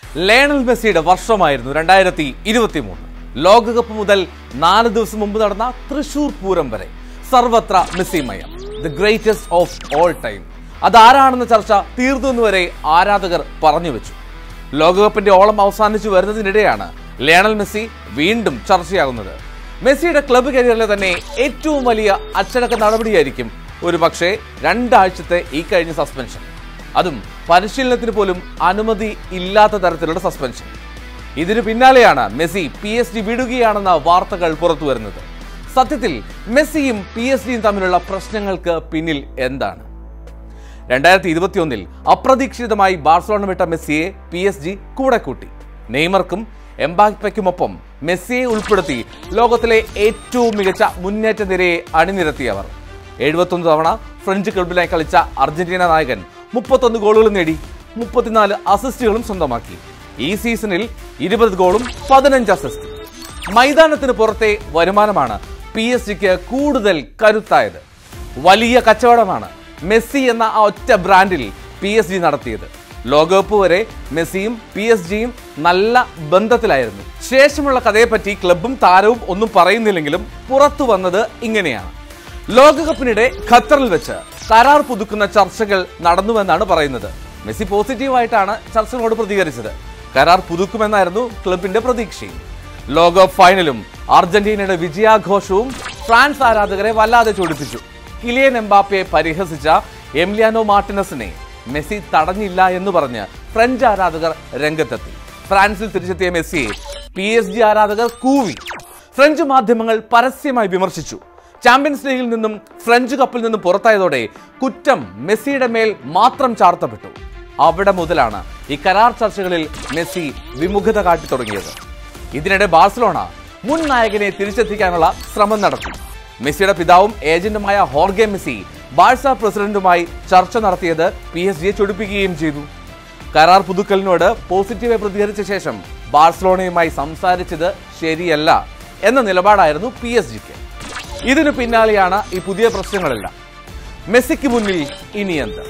Lionel മെസ്സിയുടെ വർഷമായിരുന്നു രണ്ടായിരത്തി ഇരുപത്തി മൂന്ന് ലോകകപ്പ് മുതൽ നാല് ദിവസം മുമ്പ് നടന്ന തൃശൂർ പൂരം വരെ സർവത്ര മെസ്സിമയം the greatest of all time അതാരാണെന്ന ചർച്ച തീർന്നുവരെ ആരാധകർ പറഞ്ഞു വെച്ചു ലോകകപ്പിന്റെ ഓളം അവസാനിച്ചു വരുന്നതിനിടെയാണ് ലയണൽ മെസ്സി വീണ്ടും ചർച്ചയാകുന്നത് മെസ്സിയുടെ ക്ലബ്ബ് കരിയറിലെ തന്നെ ഏറ്റവും വലിയ അച്ചടക്ക നടപടിയായിരിക്കും ഒരു പക്ഷേ രണ്ടാഴ്ചത്തെ ഈ കഴിഞ്ഞ സസ്പെൻഷൻ അതും പരിശീലനത്തിന് പോലും അനുമതി ഇല്ലാത്ത തരത്തിലുള്ള സസ്പെൻഷൻ ഇതിനു പിന്നാലെയാണ് മെസ്സി പി എസ് ഡി വിടുകയാണെന്ന വാർത്തകൾ പുറത്തു വരുന്നത് സത്യത്തിൽ മെസ്സിയും പി എസ് ഡിയും തമ്മിലുള്ള പ്രശ്നങ്ങൾക്ക് പിന്നിൽ എന്താണ് രണ്ടായിരത്തി ഇരുപത്തിയൊന്നിൽ അപ്രതീക്ഷിതമായി ബാർസലോണ വിട്ട മെസ്സിയെ പി എസ് ജി കൂടെ കൂട്ടി നെയ്മർക്കും എംബാപ്പയ്ക്കുമൊപ്പം മെസ്സിയെ ഉൾപ്പെടുത്തി ലോകത്തിലെ ഏറ്റവും മികച്ച മുന്നേറ്റ നിരയെ അണിനിരത്തിയവർ എഴുപത്തൊന്ന് തവണ ഫ്രഞ്ച് ക്ലബിലായി കളിച്ച അർജന്റീന നായകൻ മുപ്പത്തൊന്ന് ഗോളുകൾ നേടി മുപ്പത്തിനാല് അസിസ്റ്റുകളും സ്വന്തമാക്കി ഈ സീസണിൽ ഇരുപത് ഗോളും പതിനഞ്ച് അസിസ്റ്റും മൈതാനത്തിന് പുറത്തെ വരുമാനമാണ് പി എസ് ജിക്ക് കൂടുതൽ കരുത്തായത് വലിയ കച്ചവടമാണ് മെസ്സി എന്ന ആ ഒറ്റ ബ്രാൻഡിൽ പി എസ് ജി നടത്തിയത് ലോകകപ്പ് വരെ മെസ്സിയും പി എസ് ജിയും നല്ല ബന്ധത്തിലായിരുന്നു ശേഷമുള്ള കഥയെപ്പറ്റി ക്ലബും താരവും ഒന്നും പറയുന്നില്ലെങ്കിലും പുറത്തു വന്നത് ഇങ്ങനെയാണ് ലോകകപ്പിനിടെ ഖത്തറിൽ വെച്ച് കരാർ പുതുക്കുന്ന ചർച്ചകൾ നടന്നുവെന്നാണ് പറയുന്നത് മെസ്സി പോസിറ്റീവായിട്ടാണ് ചർച്ചകളോട് പ്രതികരിച്ചത് കരാർ പുതുക്കുമെന്നായിരുന്നു ക്ലബിന്റെ പ്രതീക്ഷയും ലോകകപ്പ് ഫൈനലും അർജന്റീനയുടെ വിജയാഘോഷവും ഫ്രാൻസ് ആരാധകരെ വല്ലാതെ ചൊടിപ്പിച്ചു കിലിയൻ എംബാപ്പയെ പരിഹസിച്ച എംലിയാനോ മാർട്ടിനസിനെ മെസ്സി തടഞ്ഞില്ല എന്ന് പറഞ്ഞ് ഫ്രഞ്ച് ആരാധകർ രംഗത്തെത്തി ഫ്രാൻസിൽ തിരിച്ചെത്തിയ മെസ്സിയെ പി എസ് ജി ആരാധകർ കൂവി ഫ്രഞ്ച് മാധ്യമങ്ങൾ പരസ്യമായി വിമർശിച്ചു ചാമ്പ്യൻസ് ലീഗിൽ നിന്നും ഫ്രഞ്ച് കപ്പിൽ നിന്നും പുറത്തായതോടെ കുറ്റം മെസ്സിയുടെ മേൽ മാത്രം ചാർത്തപ്പെട്ടു അവിടെ മുതലാണ് ഈ കരാർ ചർച്ചകളിൽ മെസ്സി വിമുഖത കാട്ടി തുടങ്ങിയത് ഇതിനിടെ ബാഴ്സലോണ മുൻ നായകനെ തിരിച്ചെത്തിക്കാനുള്ള ശ്രമം നടത്തി മെസ്സിയുടെ പിതാവും ഏജന്റുമായ ഹോർഗെ മെസ്സി ബാഴ്സ പ്രസിഡന്റുമായി ചർച്ച നടത്തിയത് പി എസ് ജിയെ ചൊടിപ്പിക്കുകയും ചെയ്തു കരാർ പുതുക്കലിനോട് പോസിറ്റീവായി പ്രതികരിച്ച ശേഷം ബാഴ്സലോണയുമായി സംസാരിച്ചത് ശരിയല്ല എന്ന നിലപാടായിരുന്നു പി എസ് ജിക്ക് ഇതിനു പിന്നാലെയാണ് ഈ പുതിയ പ്രശ്നങ്ങളെല്ലാം മെസ്സിക്ക് മുന്നിൽ ഇനി എന്ത്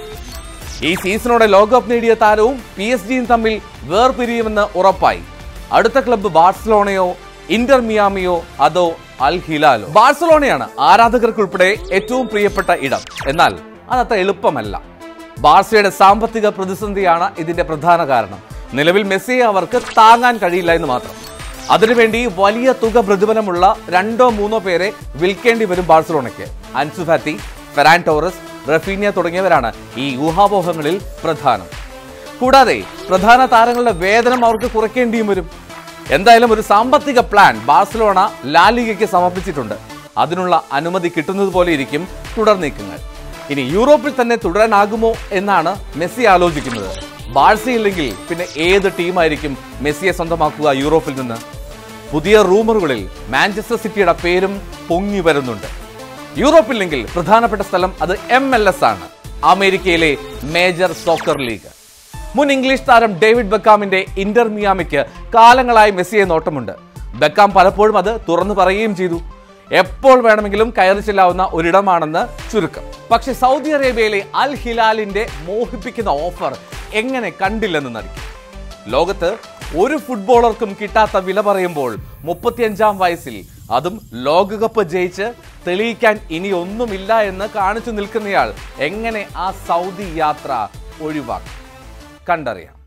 ഈ സീസണോടെ ലോകകപ്പ് നേടിയ താരവും പി എസ് ജിയും തമ്മിൽ വേർപിരിയുമെന്ന് ഉറപ്പായി അടുത്ത ക്ലബ്ബ് ബാഴ്സലോണയോ ഇന്റർ മിയാമിയോ അതോ അൽ ഹിലാലോ ബാഴ്സലോണയാണ് ആരാധകർക്കുൾപ്പെടെ ഏറ്റവും പ്രിയപ്പെട്ട ഇടം എന്നാൽ അതത്ര എളുപ്പമല്ല ബാഴ്സയുടെ സാമ്പത്തിക പ്രതിസന്ധിയാണ് ഇതിന്റെ പ്രധാന കാരണം നിലവിൽ മെസ്സിയെ അവർക്ക് താങ്ങാൻ കഴിയില്ല എന്ന് മാത്രം അതിനുവേണ്ടി വലിയ തുക പ്രതിഫലമുള്ള രണ്ടോ മൂന്നോ പേരെ വിൽക്കേണ്ടി വരും ബാഴ്സലോണയ്ക്ക് Ansu Fati Ferran Torres Raphinha തുടങ്ങിയവരാണ് ഈ ഊഹാപോഹങ്ങളിൽ പ്രധാനം കൂടാതെ പ്രധാന താരങ്ങളുടെ വേതനം അവർക്ക് കുറയ്ക്കേണ്ടിയും വരും എന്തായാലും ഒരു സാമ്പത്തിക പ്ലാൻ ബാഴ്സലോണ ലാലിഗയ്ക്ക് സമർപ്പിച്ചിട്ടുണ്ട് അതിനുള്ള അനുമതി കിട്ടുന്നത് പോലെ ഇരിക്കും തുടർ നീക്കങ്ങൾ ഇനി യൂറോപ്പിൽ തന്നെ തുടരാനാകുമോ എന്നാണ് മെസ്സി ആലോചിക്കുന്നത് ബാഴ്സയില്ലെങ്കിൽ പിന്നെ ഏത് ടീമായിരിക്കും മെസ്സിയെ സ്വന്തമാക്കുക യൂറോപ്പിൽ നിന്ന് പുതിയ റൂമറുകളിൽ മാഞ്ചസ്റ്റർ സിറ്റിയുടെ പേരും പൊങ്ങി വരുന്നുണ്ട് യൂറോപ്പില്ലെങ്കിൽ പ്രധാനപ്പെട്ട സ്ഥലം അത് എം എൽ എസ് ആണ് അമേരിക്കയിലെ മേജർ സോക്കർ ലീഗ് മുൻ ഇംഗ്ലീഷ് താരം ഡേവിഡ് ബെക്കാമിന്റെ ഇന്റർ മിയാമിക്ക് കാലങ്ങളായി മെസ്സിയെ നോട്ടമുണ്ട് ബെക്കാം പലപ്പോഴും അത് തുറന്നു പറയുകയും ചെയ്തു എപ്പോൾ വേണമെങ്കിലും കയറി ചെല്ലാവുന്ന ഒരിടമാണെന്ന് ചുരുക്കം പക്ഷെ സൗദി അറേബ്യയിലെ അൽ ഹിലാലിന്റെ മോഹിപ്പിക്കുന്ന ഓഫർ എങ്ങനെ കണ്ടില്ലെന്ന് നടിക്കും ലോകത്ത് ഒരു ഫുട്ബോളർക്കും കിട്ടാത്ത വില പറയുമ്പോൾ മുപ്പത്തിയഞ്ചാം വയസ്സിൽ അതും ലോകകപ്പ് ജയിച്ച് തെളിയിക്കാൻ ഇനി ഒന്നുമില്ല എന്ന് കാണിച്ചു നിൽക്കുന്നയാൾ എങ്ങനെ ആ സൗദി യാത്ര ഒഴിവാക്കും കണ്ടറിയാം